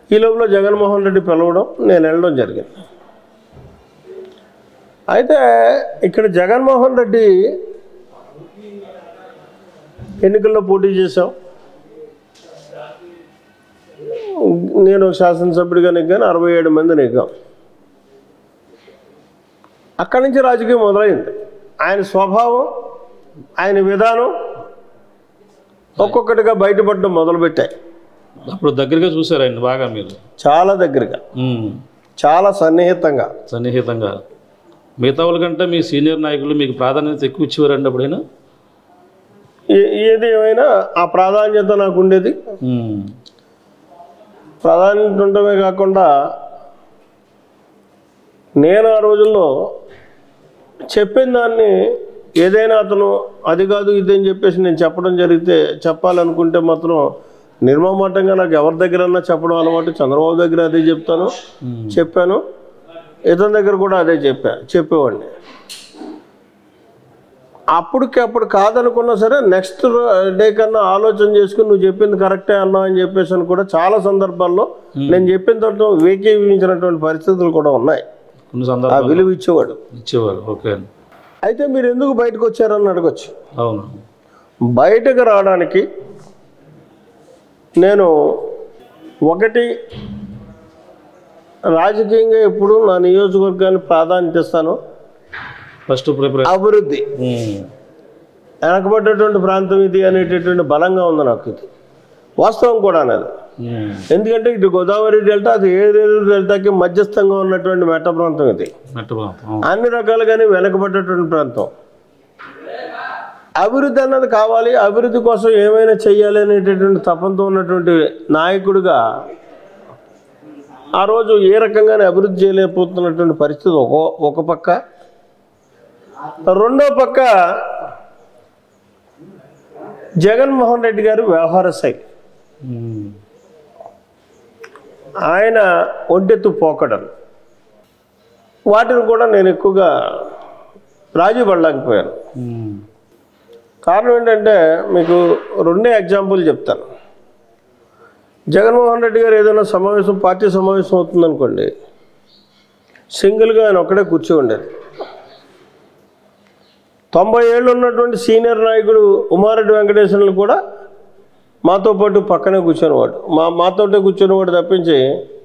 ఈ లోపల జగన్మోహన్ రెడ్డి పిలవడం నేను వెళ్ళడం జరిగింది అయితే ఇక్కడ జగన్మోహన్ రెడ్డి ఎన్నికల్లో పోటీ చేశాం నేను శాసనసభ్యుడిగా నెగ్గాను అరవై ఏడు మంది నెగ్గాం అక్కడి నుంచి రాజకీయం మొదలైంది ఆయన స్వభావం ఆయన విధానం ఒక్కొక్కటిగా బయటపడడం మొదలుపెట్టాయి అప్పుడు దగ్గరగా చూసారు ఆయన బాగా మీరు చాలా దగ్గరగా ఉమ్. చాలా సన్నిహితంగా సన్నిహితంగా మిగతా వాళ్ళ కంటే మీ సీనియర్ నాయకులు మీకు ప్రాధాన్యత ఎక్కువ ఇచ్చేవారండి అప్పుడైనా ఏ- ఏది ఏమైనా ఆ ప్రాధాన్యత నాకు ఉండేది ఉమ్. ప్రాధాన్యత ఉండటమే కాకుండా నేను ఆ రోజుల్లో చెప్పిన దాన్ని ఏదైనా అతను అది కాదు ఇది అని చెప్పేసి నేను చెప్పడం జరిగితే చెప్పాలనుకుంటే మాత్రం నిర్మమాటంగా నాకు ఎవరి దగ్గరన్నా చెప్పడం అలవాటు చంద్రబాబు దగ్గర అదే చెప్తాను ఉమ్. చెప్పాను ఇతని దగ్గర కూడా అదే చెప్పా చెప్పేవాడిని అప్పటికి అప్పుడు కాదనుకున్నా సరే నెక్స్ట్ డే కన్నా ఆలోచన చేసుకుని నువ్వు చెప్పింది కరెక్టే అన్నా అని చెప్పేసి అని కూడా చాలా సందర్భాల్లో నేను చెప్పిన తర్వాత వేకీవించినటువంటి పరిస్థితులు కూడా ఉన్నాయి కొన్ని ఆ సందర్భాలు విలువ ఇచ్చేవాడు ఇచ్చేవారు ఓకే అండి అయితే మీరు ఎందుకు బయటకు వచ్చారని అడగచ్చు అవును బయటకు రావడానికి నేను ఒకటి రాజకీయంగా ఎప్పుడు నా నియోజకవర్గాన్ని ప్రాధాన్యత ఇస్తాను ఫస్ట్ ప్రిపరేషన్ అభివృద్ధి వెనకబడ్డటువంటి ప్రాంతం ఇది అనేటటువంటి బలంగా ఉంది నాకు ఇది వాస్తవం కూడా అనేది ఎందుకంటే ఇటు గోదావరి డెల్టా అది ఏరేరు డెల్టాకి మధ్యస్థంగా ఉన్నటువంటి మెట్ట ప్రాంతం ఇది మెట్ట ప్రాంతం అవును. అన్ని రకాలుగానే వెనకబడ్డటువంటి ప్రాంతం అభివృద్ధి అన్నది కావాలి అభివృద్ధి కోసం ఏమైనా చెయ్యాలి అనేటటువంటి తపంతో ఉన్నటువంటి నాయకుడిగా ఆ రోజు ఏ రకంగానే అభివృద్ధి చేయలేకపోతున్నటువంటి పరిస్థితి ఒక ఒక పక్క రెండో పక్క జగన్మోహన్ రెడ్డి గారి వ్యవహార శైలి ఉమ్. ఆయన ఒడ్డెత్తు పోకడలు వాటిని కూడా నేను ఎక్కువగా రాజీ పడలేకపోయాను ఉమ్. కారణం ఏంటంటే మీకు రెండే ఎగ్జాంపుల్ చెప్తాను జగన్మోహన్ రెడ్డి గారు ఏదైనా సమావేశం పార్టీ సమావేశం అవుతుందనుకోండి సింగిల్గా ఆయన ఒక్కడే కూర్చో ఉండేది తొంభై ఏళ్ళు ఉన్నటువంటి సీనియర్ నాయకుడు ఉమారెడ్డి వెంకటేశ్వర్లు కూడా మాతో పాటు పక్కనే కూర్చునేవాడు మా మాతోటే కూర్చునేవాడు తప్పించి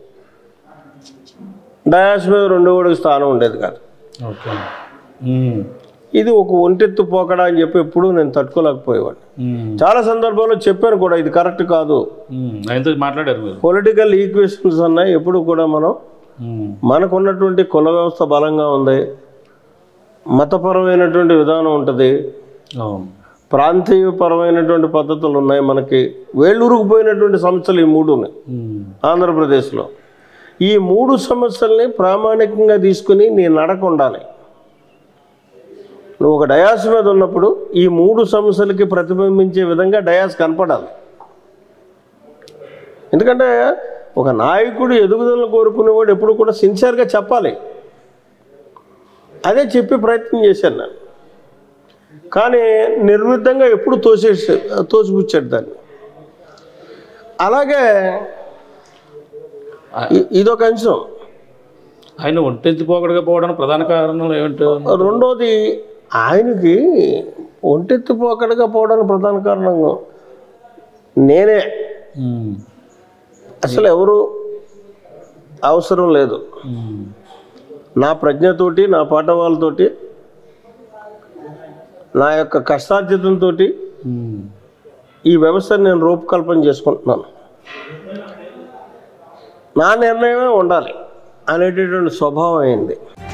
డయాస్ మీద రెండో వాడికి స్థానం ఉండేది కాదు ఓకే ఉమ్. ఇది ఒక ఒంటెత్తు పోకడా అని చెప్పి ఎప్పుడూ నేను తట్టుకోలేకపోయేవాడిని ఉమ్. చాలా సందర్భాల్లో చెప్పాను కూడా ఇది కరెక్ట్ కాదు ఉమ్. ఆయనతో మాట్లాడారు మీరు పొలిటికల్ ఈక్వేషన్స్ అన్నాయి ఎప్పుడు కూడా మనం ఉమ్. మనకున్నటువంటి కుల వ్యవస్థ బలంగా ఉంది మతపరమైనటువంటి విధానం ఉంటుంది అవును ప్రాంతీయపరమైనటువంటి పద్ధతులు ఉన్నాయి మనకి వేళ్ళూరుకుపోయినటువంటి సమస్యలు ఈ మూడు ఉన్నాయి ఉమ్. ఆంధ్రప్రదేశ్లో ఈ మూడు సమస్యల్ని ప్రామాణికంగా తీసుకుని నీ నడక ఉండాలి నువ్వు ఒక డయాస్ మీద ఉన్నప్పుడు ఈ మూడు సమస్యలకి ప్రతిబింబించే విధంగా డయాస్ కనపడాలి ఎందుకంటే ఒక నాయకుడు ఎదుగుదలను కోరుకునేవాడు ఎప్పుడు కూడా సిన్సియర్గా చెప్పాలి అదే చెప్పి ప్రయత్నం చేశాను నేను కానీ నిర్విద్ధంగా ఎప్పుడు తోసేసి తోసిపుచ్చాడు దాన్ని అలాగే ఇ- ఇదొక అంశం ఆయన ఒంటెత్తి పోకడగా పోవడానికి ప్రధాన కారణం ఏమిటి రెండోది ఆయనకి ఒంటెత్తిపోకడగా పోవడానికి ప్రధాన కారణం నేనే ఉమ్. అసలు ఎవరు అవసరం లేదు ఉమ్. నా ప్రజ్ఞతోటి నా పాఠవాళ్ళతోటి నా యొక్క కష్టార్జితంతో ఉమ్. ఈ వ్యవస్థను నేను రూపకల్పన చేసుకుంటున్నాను నా నిర్ణయమే ఉండాలి అనేటటువంటి స్వభావం అయింది